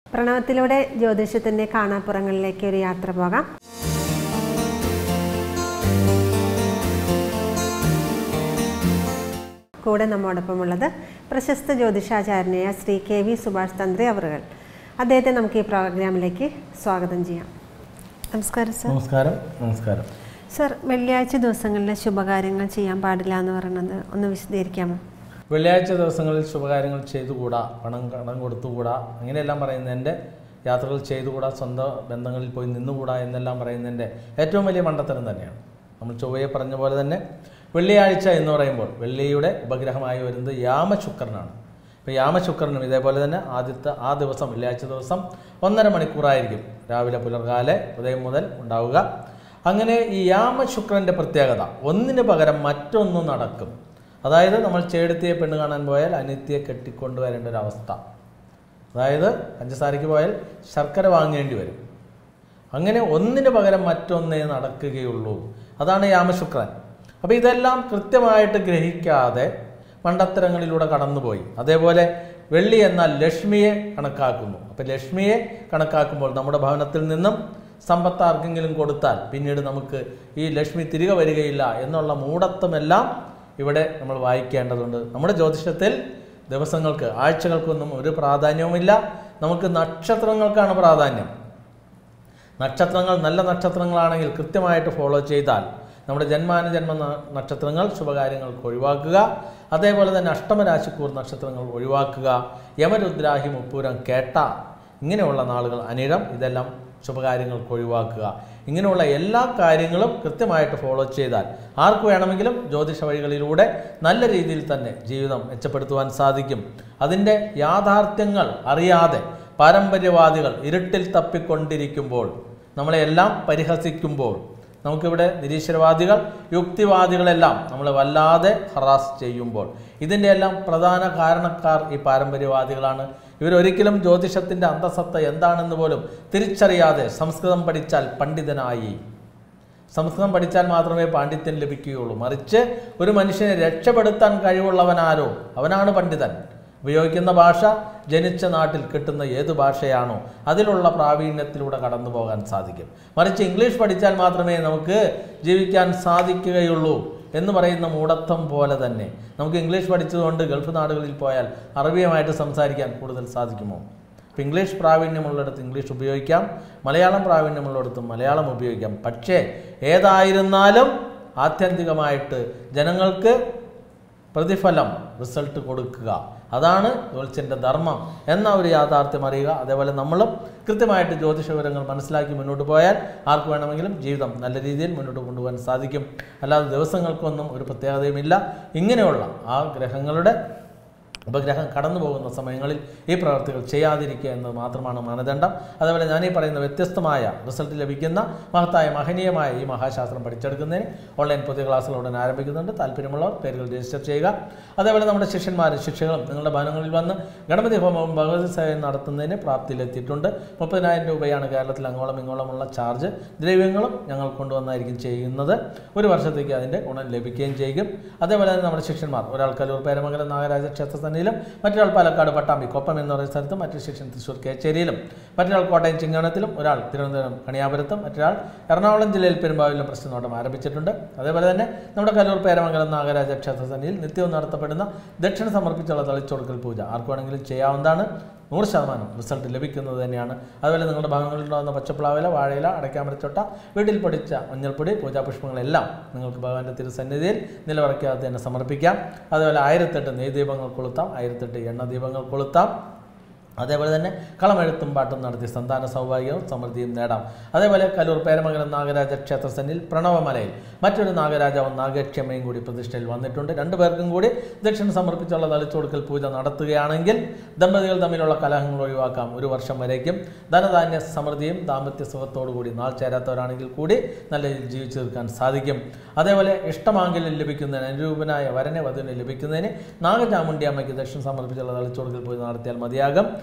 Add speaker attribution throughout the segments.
Speaker 1: പ്രണവത്തിലൂടെ ജ്യോതിഷത്തിൻ്റെ കാണാപ്പുറങ്ങളിലേക്ക് ഒരു യാത്ര പോകാം കൂടെ നമ്മോടൊപ്പമുള്ളത് പ്രശസ്ത ജ്യോതിഷാചാര്യനായ ശ്രീ കെ വി സുഭാഷ് തന്ത്രി അവറുകൾ അദ്ദേഹത്തെ നമുക്ക് ഈ പ്രോഗ്രാമിലേക്ക് സ്വാഗതം ചെയ്യാം നമസ്കാരം സർ
Speaker 2: നമസ്കാരം നമസ്കാരം
Speaker 1: സർ വെള്ളിയാഴ്ച ദിവസങ്ങളിലെ ശുഭകാര്യങ്ങൾ ചെയ്യാൻ പാടില്ല എന്ന് പറയുന്നത് ഒന്ന് വിശദീകരിക്കാമോ
Speaker 2: വെള്ളിയാഴ്ച ദിവസങ്ങളിൽ ശുഭകാര്യങ്ങൾ ചെയ്തുകൂടാ പണം കടം കൊടുത്തുകൂടാ അങ്ങനെയെല്ലാം പറയുന്നതിൻ്റെ യാത്രകൾ ചെയ്തുകൂടാ സ്വന്തം ബന്ധങ്ങളിൽ പോയി നിന്നുകൂടാ എന്നെല്ലാം പറയുന്നതിൻ്റെ ഏറ്റവും വലിയ മണ്ടത്തരം തന്നെയാണ് നമ്മൾ ചൊവ്വയെ പറഞ്ഞ പോലെ തന്നെ വെള്ളിയാഴ്ച എന്ന് പറയുമ്പോൾ വെള്ളിയുടെ ഉപഗ്രഹമായി വരുന്നത് യാമശുക്രനാണ് ഇപ്പോൾ യാമശുക്രനും ഇതേപോലെ തന്നെ ആദ്യത്തെ ആ ദിവസം വെള്ളിയാഴ്ച ദിവസം ഒന്നര മണിക്കൂറായിരിക്കും രാവിലെ പുലർകാലെ ഉദയം മുതൽ ഉണ്ടാവുക അങ്ങനെ ഈ യാമശുക്രൻ്റെ പ്രത്യേകത ഒന്നിന് പകരം മറ്റൊന്ന് നടക്കും അതായത് നമ്മൾ ചേടത്തിയെ പെണ്ണ് കാണാൻ പോയാൽ അനിത്യയെ കെട്ടിക്കൊണ്ടുവരേണ്ട ഒരു അവസ്ഥ അതായത് പഞ്ചസാരയ്ക്ക് പോയാൽ ശർക്കര വാങ്ങേണ്ടി വരും അങ്ങനെ ഒന്നിന് പകരം മറ്റൊന്നേ നടക്കുകയുള്ളൂ അതാണ് യാമശുക്രൻ അപ്പോൾ ഇതെല്ലാം കൃത്യമായിട്ട് ഗ്രഹിക്കാതെ മണ്ടത്തരങ്ങളിലൂടെ കടന്നുപോയി അതേപോലെ വെള്ളി എന്നാൽ ലക്ഷ്മിയെ കണക്കാക്കുന്നു അപ്പോൾ ലക്ഷ്മിയെ കണക്കാക്കുമ്പോൾ നമ്മുടെ ഭവനത്തിൽ നിന്നും സമ്പത്ത് ആർക്കെങ്കിലും കൊടുത്താൽ പിന്നീട് നമുക്ക് ഈ ലക്ഷ്മി തിരികെ വരികയില്ല എന്നുള്ള മൂഢത്വമെല്ലാം ഇവിടെ നമ്മൾ വായിക്കേണ്ടതുണ്ട് നമ്മുടെ ജ്യോതിഷത്തിൽ ദിവസങ്ങൾക്ക് ആഴ്ചകൾക്കൊന്നും ഒരു പ്രാധാന്യവുമില്ല നമുക്ക് നക്ഷത്രങ്ങൾക്കാണ് പ്രാധാന്യം നക്ഷത്രങ്ങൾ നല്ല നക്ഷത്രങ്ങളാണെങ്കിൽ കൃത്യമായിട്ട് ഫോളോ ചെയ്താൽ നമ്മുടെ ജന്മാനുജന്മ ന- നക്ഷത്രങ്ങൾ ശുഭകാര്യങ്ങൾക്ക് ഒഴിവാക്കുക അതേപോലെ തന്നെ അഷ്ടമരാശിക്കൂർ നക്ഷത്രങ്ങൾ ഒഴിവാക്കുക യമരുദ്രാഹി മുപ്പൂരം കേട്ട ഇങ്ങനെയുള്ള നാളുകൾ അനിഴം ഇതെല്ലാം ശുഭകാര്യങ്ങൾക്ക് ഒഴിവാക്കുക ഇങ്ങനെയുള്ള എല്ലാ കാര്യങ്ങളും കൃത്യമായിട്ട് ഫോളോ ചെയ്താൽ ആർക്ക് വേണമെങ്കിലും ജ്യോതിഷ വഴികളിലൂടെ നല്ല രീതിയിൽ തന്നെ ജീവിതം മെച്ചപ്പെടുത്തുവാൻ സാധിക്കും അതിൻ്റെ യാഥാർത്ഥ്യങ്ങൾ അറിയാതെ പാരമ്പര്യവാദികൾ ഇരുട്ടിൽ തപ്പിക്കൊണ്ടിരിക്കുമ്പോൾ നമ്മളെല്ലാം പരിഹസിക്കുമ്പോൾ നമുക്കിവിടെ നിരീശ്വരവാദികൾ യുക്തിവാദികളെല്ലാം നമ്മളെ വല്ലാതെ ഹറാസ് ചെയ്യുമ്പോൾ ഇതിൻ്റെ എല്ലാം പ്രധാന കാരണക്കാർ ഈ പാരമ്പര്യവാദികളാണ് ഇവരൊരിക്കലും ജ്യോതിഷത്തിൻ്റെ അന്തസത്ത എന്താണെന്ന് പോലും തിരിച്ചറിയാതെ സംസ്കൃതം പഠിച്ചാൽ പണ്ഡിതനായി സംസ്കൃതം പഠിച്ചാൽ മാത്രമേ പാണ്ഡിത്യം ലഭിക്കുകയുള്ളൂ മറിച്ച് ഒരു മനുഷ്യനെ രക്ഷപ്പെടുത്താൻ കഴിവുള്ളവനാരോ അവനാണ് പണ്ഡിതൻ ഉപയോഗിക്കുന്ന ഭാഷ ജനിച്ച നാട്ടിൽ കിട്ടുന്ന ഏത് ഭാഷയാണോ അതിലുള്ള പ്രാവീണ്യത്തിലൂടെ കടന്നു പോകാൻ സാധിക്കും മറിച്ച് ഇംഗ്ലീഷ് പഠിച്ചാൽ മാത്രമേ നമുക്ക് ജീവിക്കാൻ സാധിക്കുകയുള്ളൂ എന്ന് പറയുന്ന മൂഢത്വം പോലെ തന്നെ നമുക്ക് ഇംഗ്ലീഷ് പഠിച്ചതുകൊണ്ട് ഗൾഫ് നാടുകളിൽ പോയാൽ അറബിയുമായിട്ട് സംസാരിക്കാൻ കൂടുതൽ സാധിക്കുമോ ഇപ്പം ഇംഗ്ലീഷ് പ്രാവീണ്യമുള്ളിടത്ത് ഇംഗ്ലീഷ് ഉപയോഗിക്കാം മലയാളം പ്രാവീണ്യമുള്ളിടത്ത് മലയാളം ഉപയോഗിക്കാം പക്ഷേ ഏതായിരുന്നാലും ആത്യന്തികമായിട്ട് ജനങ്ങൾക്ക് പ്രതിഫലം റിസൾട്ട് കൊടുക്കുക അതാണ് ജ്യോത്സ്യൻ്റെ ധർമ്മം എന്ന ഒരു യാഥാർത്ഥ്യം അറിയുക അതേപോലെ നമ്മളും കൃത്യമായിട്ട് ജ്യോതിഷ വിവരങ്ങൾ മനസ്സിലാക്കി മുന്നോട്ട് പോയാൽ ആർക്ക് വേണമെങ്കിലും ജീവിതം നല്ല രീതിയിൽ മുന്നോട്ട് കൊണ്ടുപോകാൻ സാധിക്കും അല്ലാതെ ദിവസങ്ങൾക്കൊന്നും ഒരു പ്രത്യേകതയുമില്ല ഇങ്ങനെയുള്ള ആ ഗ്രഹങ്ങളുടെ ഉപഗ്രഹം കടന്നു പോകുന്ന സമയങ്ങളിൽ ഈ പ്രവർത്തികൾ ചെയ്യാതിരിക്കുക എന്നത് മാത്രമാണ് മാനദണ്ഡം അതേപോലെ ഞാൻ ഈ പറയുന്ന വ്യത്യസ്തമായ റിസൾട്ട് ലഭിക്കുന്ന മഹത്തായ മഹനീയമായ ഈ മഹാശാസ്ത്രം പഠിച്ചെടുക്കുന്നതിന് ഓൺലൈൻ പുതിയ ക്ലാസ്സുകൾ ഉടൻ ആരംഭിക്കുന്നുണ്ട് താല്പര്യമുള്ളവർ പേരുകൾ രജിസ്റ്റർ ചെയ്യുക അതേപോലെ നമ്മുടെ ശിഷ്യന്മാരും ശിക്ഷകളും നിങ്ങളുടെ ഭവനങ്ങളിൽ വന്ന് ഗണപതി ഹോമവും ഭഗവതി സേവനം നടത്തുന്നതിന് പ്രാപ്തിയിലെത്തിയിട്ടുണ്ട് മുപ്പതിനായിരം രൂപയാണ് കേരളത്തിൽ അങ്ങോളം ഇങ്ങോളമുള്ള ചാർജ് ദ്രവ്യങ്ങളും ഞങ്ങൾ കൊണ്ടുവന്നായിരിക്കും ചെയ്യുന്നത് ഒരു വർഷത്തേക്ക് അതിൻ്റെ ഗുണം ലഭിക്കുകയും ചെയ്യും അതേപോലെ തന്നെ നമ്മുടെ ശിഷ്യന്മാർ ഒരാൾ കലൂർ പേരമംഗലം നാഗരാജ ക്ഷേത്ര സന്നിധിയിലും മറ്റൊരാൾ പാലക്കാട് പട്ടാമ്പി കൊപ്പം എന്ന് പറയുന്ന സ്ഥലത്തും മറ്റൊരു ശിഷ്യൻ തൃശ്ശൂർ കേച്ചേരിയിലും മറ്റൊരാൾ കോട്ടയം ചിങ്ങവനത്തിലും ഒരാൾ തിരുവനന്തപുരം കണിയാപുരത്തും മറ്റൊരാൾ എറണാകുളം ജില്ലയിൽ പെരുമ്പാവിലും പ്രശ്നനോട്ടം ആരംഭിച്ചിട്ടുണ്ട് അതേപോലെ തന്നെ നമ്മുടെ കലൂർ പേരമംഗലം നാഗരാജ ക്ഷേത്ര സന്നിധിയിൽ നിത്യവും നടത്തപ്പെടുന്ന ദക്ഷിണ സമർപ്പിച്ചുള്ള തളിച്ചൊടുക്കൽ പൂജ ആർക്ക് വേണമെങ്കിലും ചെയ്യാവുന്നതാണ് നൂറ് ശതമാനം റിസൾട്ട് ലഭിക്കുന്നത് തന്നെയാണ് അതുപോലെ നിങ്ങളുടെ ഭാഗങ്ങളിൽ ഉണ്ടാകുന്ന പച്ചപ്ലാവില വാഴയില അടയ്ക്കാമരച്ചൊട്ട വീട്ടിൽ പൊടിച്ച മഞ്ഞൾപ്പൊടി പൂജാപുഷ്പങ്ങളെല്ലാം നിങ്ങൾക്ക് ഭഗവാന്റെ തിരുസന്നിധിയിൽ നിലവിറക്കാതെ തന്നെ സമർപ്പിക്കാം അതുപോലെ ആയിരത്തെട്ട് നെയ്ദീപങ്ങൾ കൊളുത്താം ആയിരത്തെട്ട് എണ്ണ ദീപങ്ങൾ കൊളുത്താം അതേപോലെ തന്നെ കളമെഴുത്തും പാട്ടും നടത്തി സന്താന സൗഭാഗ്യവും സമൃദ്ധിയും നേടാം അതേപോലെ കലൂർ പേരമംഗലം നാഗരാജ ക്ഷേത്രസന്നിൽ പ്രണവമലയിൽ മറ്റൊരു നാഗരാജാവും നാഗക്ഷമയും കൂടി പ്രതിഷ്ഠയിൽ വന്നിട്ടുണ്ട് രണ്ടു പേർക്കും കൂടി ദക്ഷിണ സമർപ്പിച്ചുള്ള തളിച്ചുകൊടുക്കൽ പൂജ നടത്തുകയാണെങ്കിൽ ദമ്പതികൾ തമ്മിലുള്ള കലഹങ്ങൾ ഒഴിവാക്കാം ഒരു വർഷം വരേക്കും ധനധാന്യ സമൃദ്ധിയും ദാമ്പത്യ സുഖത്തോടു കൂടി നാൾ ചേരാത്തവരാണെങ്കിൽ കൂടി നല്ല രീതിയിൽ ജീവിച്ചു തീർക്കാൻ സാധിക്കും അതേപോലെ ഇഷ്ടമാംഗല്യം ലഭിക്കുന്നതിന് അനുരൂപനായ വരനെ വധുവിനെ ലഭിക്കുന്നതിന് നാഗചാമുണ്ടി അമ്മയ്ക്ക് ദക്ഷിണ സമർപ്പിച്ചുള്ള തളിച്ചുകൊടുക്കൽ പൂജ നടത്തിയാൽ മതിയാകും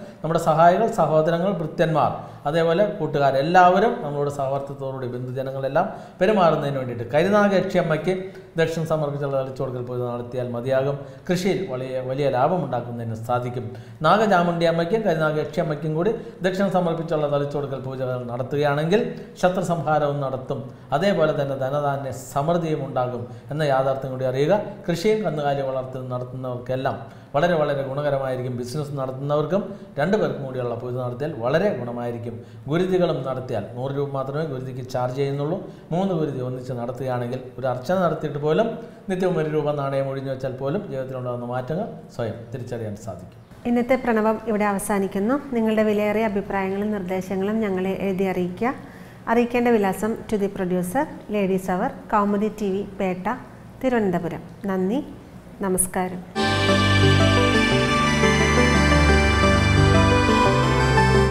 Speaker 2: നമ്മുടെ സഹായികൾ സഹോദരങ്ങൾ ഭൃത്യന്മാർ അതേപോലെ കൂട്ടുകാർ എല്ലാവരും നമ്മളോട് സഹവർത്തത്തോടുകൂടി ബന്ധുജനങ്ങളെല്ലാം പെരുമാറുന്നതിന് വേണ്ടിയിട്ട് കരിനാഗയക്ഷിയമ്മയ്ക്ക് ദക്ഷിണ സമർപ്പിച്ചുള്ള തളിച്ചുകൊടുക്കൽ പൂജ നടത്തിയാൽ മതിയാകും കൃഷിയിൽ വലിയ വലിയ ലാഭം ഉണ്ടാക്കുന്നതിന് സാധിക്കും നാഗചാമുണ്ടി അമ്മയ്ക്കും കരിനാഗയക്ഷിയമ്മയ്ക്കും കൂടി ദക്ഷിണ സമർപ്പിച്ചുള്ള തളിച്ചുകൊടുക്കൽ പൂജകൾ നടത്തുകയാണെങ്കിൽ ശത്രു സംഹാരവും നടത്തും അതേപോലെ തന്നെ ധനധാന്യ സമൃദ്ധിയും ഉണ്ടാകും എന്ന യാഥാർത്ഥ്യം കൂടി അറിയുക കൃഷിയും കന്നുകാലി വളർത്തൽ നടത്തുന്നവർക്കെല്ലാം വളരെ വളരെ ഗുണകരമായിരിക്കും ബിസിനസ് നടത്തുന്നവർക്കും രണ്ടു പേർക്കും കൂടിയുള്ള പൂജ നടത്തിയാൽ വളരെ ഗുണമായിരിക്കും ഗുരുതികളും നടത്തിയാൽ നൂറ് രൂപ മാത്രമേ ഗുരുതിക്ക് ചാർജ് ചെയ്യുന്നുള്ളൂ മൂന്ന് ഗുരുതി ഒന്നിച്ച് നടത്തുകയാണെങ്കിൽ ഒരു അർച്ചന നടത്തിയിട്ട് പോലും നിത്യവും ഒരു രൂപ നാണയം ഒഴിഞ്ഞു വെച്ചാൽ പോലും ജീവിതത്തിലുണ്ടാകുന്ന മാറ്റങ്ങൾ സ്വയം തിരിച്ചറിയാൻ സാധിക്കും
Speaker 1: ഇന്നത്തെ പ്രണവം ഇവിടെ അവസാനിക്കുന്നു നിങ്ങളുടെ വിലയേറിയ അഭിപ്രായങ്ങളും നിർദ്ദേശങ്ങളും ഞങ്ങളെ എഴുതി അറിയിക്കുക അറിയിക്കേണ്ട വിലാസം to the producer ladies hour Kaumudi T V Pettah Thiruvananthapuram നന്ദി നമസ്കാരം